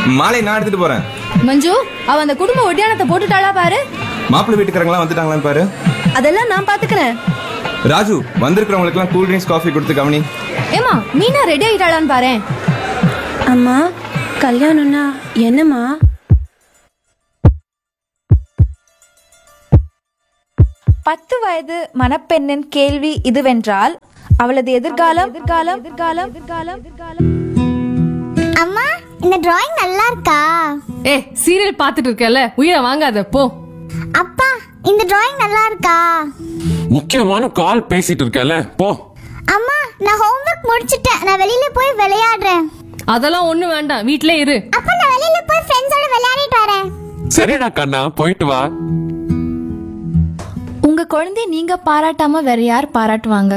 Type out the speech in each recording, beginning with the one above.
மாலை நான் எடுத்துட்டு போறேன் மஞ்சு அவ அந்த குடும்ப ஒட்டியானத்தை போட்டுட்டாளா பாரு மாப்பிள்ளை வீட்டுக்காரங்களாம் வந்துட்டாங்களான்னு பாரு அதெல்லாம் நான் பாத்துக்கிறேன் ராஜு வந்திருக்கிறவங்களுக்குலாம் கூல் ட்ரிங்க்ஸ் காஃபி கொடுத்து கவனி ஏமா மீனா ரெடி ஆயிட்டாளான்னு பாரு அம்மா கல்யாணம்னா என்னம்மா பத்து வயது மணப்பெண்ணின் கேள்வி இதுவென்றால் அவளது எதிர்காலம் எதிர்காலம் எதிர்காலம் எதிர்காலம் எதிர்காலம் அம்மா இந்த டிராயிங் நல்லா இருக்கா ஏ சீரியல் பார்த்துட்டு இருக்கல உயிரை வாங்காத போ அப்பா இந்த டிராயிங் நல்லா இருக்கா முக்கியமான கால் பேசிட்டு இருக்கல போ அம்மா நான் ஹோம்ஒர்க் முடிச்சிட்டேன் நான் வெளியில போய் விளையாடுறேன் அதெல்லாம் ஒண்ணு வேண்டாம் வீட்லயே இரு அப்ப நான் வெளியில போய் ஃப்ரெண்ட்ஸோட விளையாடிட்டு வரேன் சரிடா கண்ணா போயிட்டு வா உங்க குழந்தைய நீங்க பாராட்டாம வேற யார் பாராட்டுவாங்க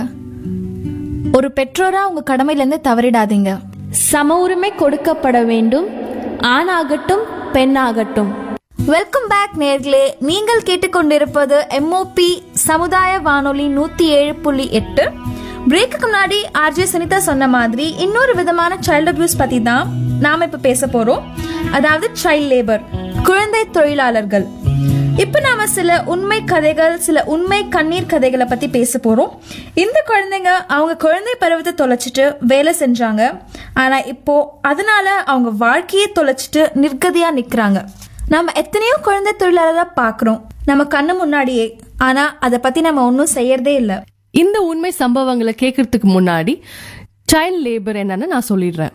ஒரு பெற்றோரா உங்க கடமையில இருந்து தவறிடாதீங்க சம உரிமை கொடுக்கப்பட வேண்டும் ஆணாகட்டும் பெண்ணாகட்டும் வெல்கம் பேக் நேர்களே நீங்கள் கேட்டுக்கொண்டிருப்பது எம்ஓபி சமுதாய வானொலி நூத்தி ஏழு புள்ளி எட்டு பிரேக்குக்கு முன்னாடி ஆர்ஜே சுனிதா சொன்ன மாதிரி இன்னொரு விதமான சைல்ட் அபியூஸ் பத்தி தான் நாம இப்ப பேச போறோம் அதாவது சைல்ட் லேபர் குழந்தை தொழிலாளர்கள் இப்ப நாம சில உண்மை கதைகள் சில உண்மை கண்ணீர் கதைகளை பத்தி பேச போறோம் இந்த குழந்தைங்க அவங்க குழந்தை பருவத்தை தொலைச்சிட்டு வேலை செஞ்சாங்க ஆனா இப்போ அதனால அவங்க வாழ்க்கையே தொலைச்சிட்டு நிர்கதியா நிக்கிறாங்க நம்ம எத்தனையோ குழந்தை தொழிலாளரா பாக்குறோம் நம்ம கண்ணு முன்னாடியே ஆனா அதை பத்தி நம்ம ஒன்றும் செய்யறதே இல்லை இந்த உண்மை சம்பவங்களை கேட்கறதுக்கு முன்னாடி சைல்ட் லேபர் என்னன்னு நான் சொல்லிடுறேன்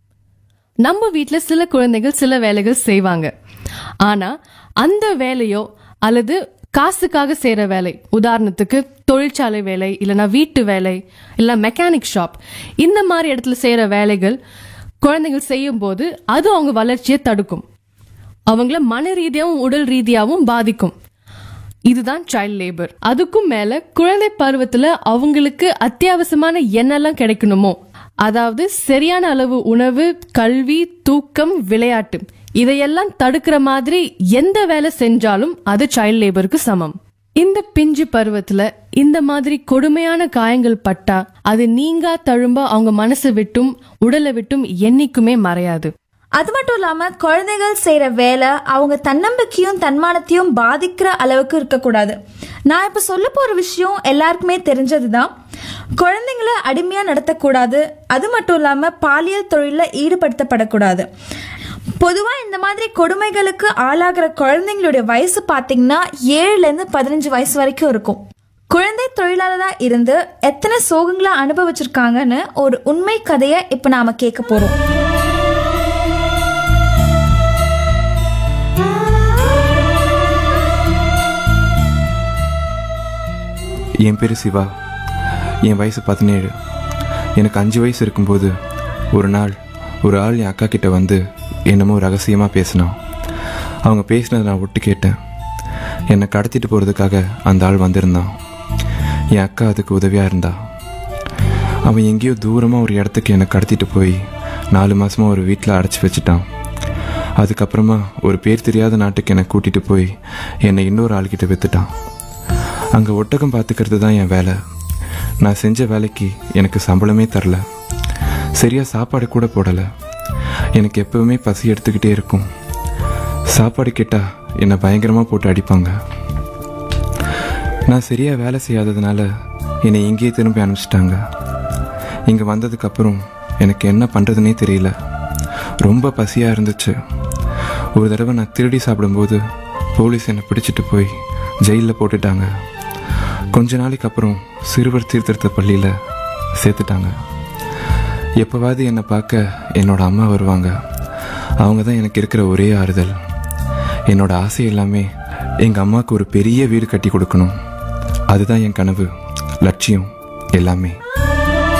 நம்ம வீட்ல சில குழந்தைகள் சில வேலைகள் செய்வாங்க ஆனா அந்த வேலையோ அல்லது காசுக்காக செய்யற வேலை உதாரணத்துக்கு தொழிற்சாலை வேலை இல்லைன்னா வீட்டு வேலை இல்ல மெக்கானிக் ஷாப் இந்த மாதிரி இடத்துல செய்யற வேலைகள் குழந்தைகள் செய்யும் போது அது அவங்க வளர்ச்சியை தடுக்கும் அவங்கள மன ரீதியாவும் உடல் ரீதியாவும் பாதிக்கும் இதுதான் சைல்ட் லேபர் அதுக்கும் மேல குழந்தை பருவத்துல அவங்களுக்கு அத்தியாவசியமான என்னெல்லாம் கிடைக்கணுமோ அதாவது சரியான அளவு உணவு கல்வி தூக்கம் விளையாட்டு இதையெல்லாம் தடுக்கிற மாதிரி எந்த வேலை செஞ்சாலும் அது சைல்ட் லேபருக்கு சமம் இந்த பிஞ்சு பருவத்துல இந்த மாதிரி கொடுமையான காயங்கள் பட்டா அது நீங்கா தழும்ப அவங்க மனசை விட்டும் உடலை விட்டும் என்னைக்குமே மறையாது அது மட்டும் இல்லாம குழந்தைகள் செய்யற வேலை அவங்க தன்னம்பிக்கையும் தன்மானத்தையும் பாதிக்கிற அளவுக்கு இருக்கக்கூடாது நான் இப்ப சொல்ல போற விஷயம் எல்லாருக்குமே தெரிஞ்சதுதான் குழந்தைங்களை அடிமையா நடத்தக்கூடாது அது மட்டும் இல்லாம பாலியல் தொழில ஈடுபடுத்தப்படக்கூடாது பொதுவா இந்த மாதிரி கொடுமைகளுக்கு ஆளாகிற குழந்தைங்களுடைய வயசு பாத்தீங்கன்னா ஏழுல இருந்து பதினஞ்சு வயசு வரைக்கும் இருக்கும் குழந்தை தொழிலாளரா இருந்து எத்தனை சோகங்களை அனுபவிச்சிருக்காங்கன்னு ஒரு உண்மை கதையை இப்ப நாம கேட்க போறோம் என் பேர் சிவா என் வயசு பதினேழு எனக்கு அஞ்சு வயசு இருக்கும்போது ஒரு நாள் ஒரு ஆள் என் அக்கா கிட்ட வந்து என்னமோ ரகசியமாக பேசினான் அவங்க பேசினதை நான் ஒட்டு கேட்டேன் என்னை கடத்திட்டு போகிறதுக்காக அந்த ஆள் வந்திருந்தான் என் அக்கா அதுக்கு உதவியாக இருந்தா அவன் எங்கேயோ தூரமாக ஒரு இடத்துக்கு என்னை கடத்திட்டு போய் நாலு மாதமாக ஒரு வீட்டில் அடைச்சி வச்சுட்டான் அதுக்கப்புறமா ஒரு பேர் தெரியாத நாட்டுக்கு என்னை கூட்டிகிட்டு போய் என்னை இன்னொரு ஆள்கிட்ட வித்துட்டான் அங்கே ஒட்டகம் பார்த்துக்கிறது தான் என் வேலை நான் செஞ்ச வேலைக்கு எனக்கு சம்பளமே தரல சரியாக சாப்பாடு கூட போடலை எனக்கு எப்பவுமே பசி எடுத்துக்கிட்டே இருக்கும் சாப்பாடு கேட்டால் என்னை பயங்கரமாக போட்டு அடிப்பாங்க நான் சரியாக வேலை செய்யாததுனால என்னை இங்கேயே திரும்பி அனுப்பிச்சிட்டாங்க இங்கே வந்ததுக்கப்புறம் எனக்கு என்ன பண்ணுறதுனே தெரியல ரொம்ப பசியாக இருந்துச்சு ஒரு தடவை நான் திருடி சாப்பிடும்போது போலீஸ் என்னை பிடிச்சிட்டு போய் ஜெயிலில் போட்டுட்டாங்க கொஞ்ச நாளைக்கு அப்புறம் சிறுவர் சீர்திருத்த பள்ளியில் சேர்த்துட்டாங்க எப்போவாவது என்னை பார்க்க என்னோட அம்மா வருவாங்க அவங்க தான் எனக்கு இருக்கிற ஒரே ஆறுதல் என்னோட ஆசை எல்லாமே எங்கள் அம்மாவுக்கு ஒரு பெரிய வீடு கட்டி கொடுக்கணும் அதுதான் என் கனவு லட்சியம் எல்லாமே